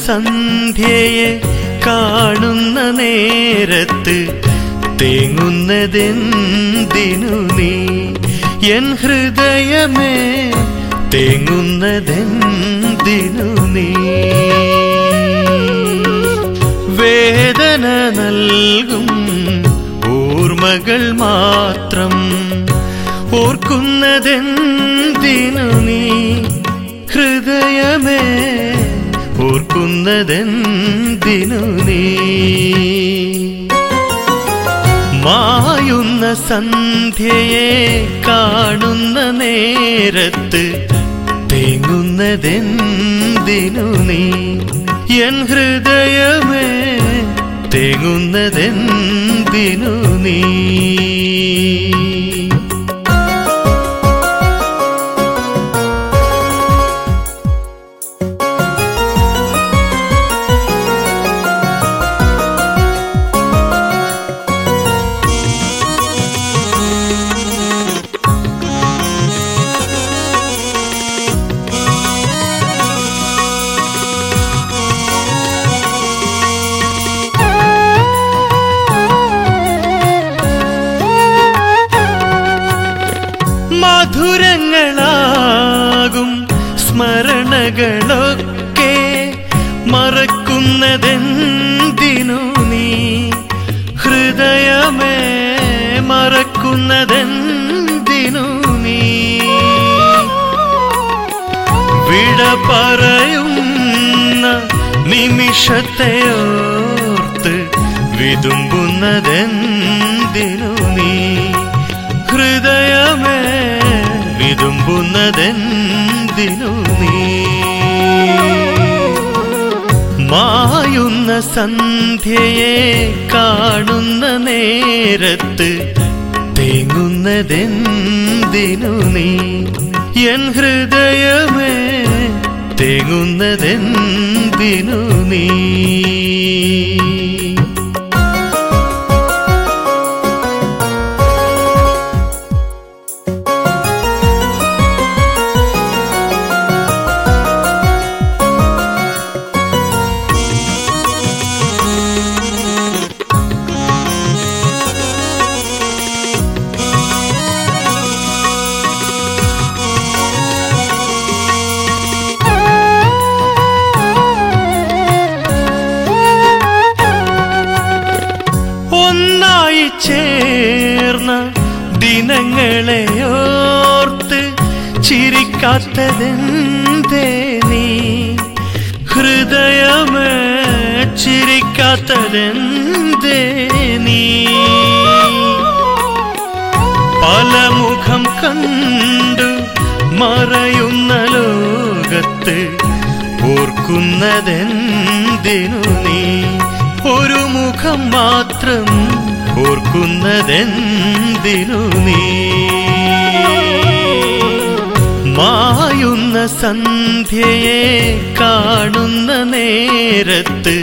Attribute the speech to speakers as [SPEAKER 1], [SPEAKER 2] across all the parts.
[SPEAKER 1] സന്ധ്യയെ കാണുന്ന നേരത്ത് തേങ്ങുന്നതെന്തിനു നീ എൻ ഹൃദയമേ തേങ്ങുന്നതെന്തിനു നീ വേദന നൽകും ഓർമ്മകൾ മാത്രം ഓർക്കുന്നതെന്തിനു നീ ഹൃദയമേ ഓർക്കുന്നതെന്തിനു നീ മായുന്ന സന്ധ്യയെ കാണുന്ന നേരത്ത് തേങ്ങുന്നതെന്തിനു നീ എൻ ഹൃദയമേ തേങ്ങുന്നതെന്തിനു നീ മധുരങ്ങളാകും സ്മരണകളൊക്കെ മറക്കുന്നതെന്തിനു നീ ഹൃദയമേ മറക്കുന്നതെന്തിനു നീ വിട പറയുന്ന നിമിഷത്തെയോർത്ത് വിതുമ്പുന്നതെന്തിനു നീ ഹൃദയമേ വിതുമ്പുന്നതെന്തിനു നീ മായുന്ന സന്ധ്യയെ കാണുന്ന നേരത്ത് തേങ്ങുന്നതെന്തിനു നീ എൻ ഹൃദയമേ തേങ്ങുന്നതെന്തിനു നീ ഒന്നായി ചേർന്ന ദിനങ്ങളെ ഓർത്ത് ചിരിക്കാത്തതെന്തേ നീ ഹൃദയമേ ചിരിക്കാത്തതെന്തേ നീ പല മുഖം കണ്ടു മറയുന്ന ലോകത്ത് ഓർക്കുന്നതെന്തിനു നീ ഒരു മുഖം മാത്രം ഓർക്കുന്നതെന്തിനു നീ മായുന്ന സന്ധ്യയെ കാണുന്ന നേരത്ത്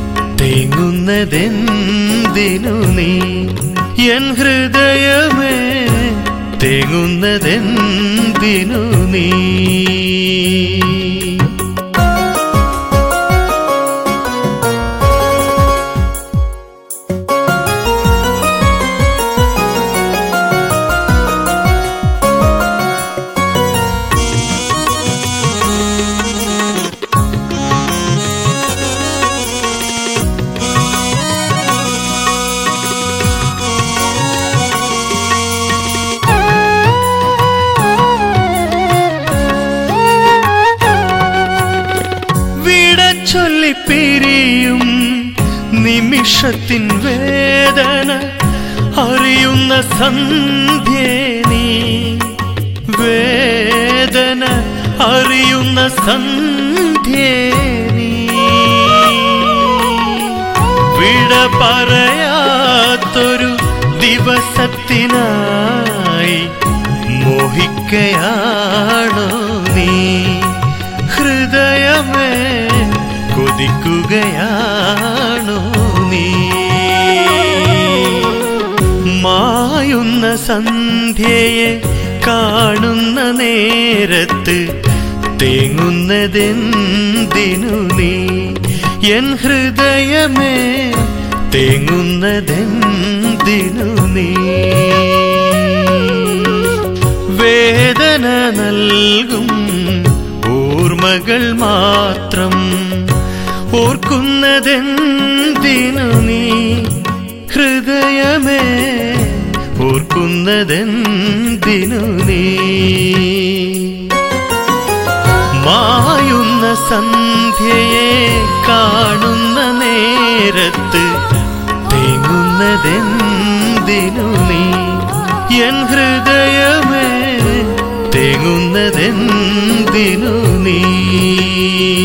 [SPEAKER 1] തേങ്ങുന്നതെന്തിനു നീ എൻ ഹൃദയമേ തേങ്ങുന്നതെന്തിനു നീ വിട ചൊല്ലി പിരിയും നിമിഷത്തിൻ വേദന അറിയുന്ന സന്ധ്യേ നീ വേദന അറിയുന്ന സന്ധ്യേ നീ വിട പറയാത്തൊരു ദിവസത്തിനായി മോഹിക്കയാണോ നീ ഹൃദയമേ കൊതിക്കുകയാണോ നീ മായുന്ന സന്ധ്യയെ കാണുന്ന നേരത്ത് തേങ്ങുന്നതെന്തിനു നീ എൻ ഹൃദയമേ തേങ്ങുന്നതെന്തിനു നീ വേദന നൽകും ഓർമ്മകൾ മാത്രം ഓർക്കുന്നതെന്തിനു നീ ഹൃദയമേ ഓർക്കുന്നതെന്തിനു നീ മായുന്ന സന്ധ്യയെ കാണുന്ന നേരത്ത് തേങ്ങുന്നതെന്തിനു നീ എൻ ഹൃദയമേ തേങ്ങുന്നതെന്തിനു നീ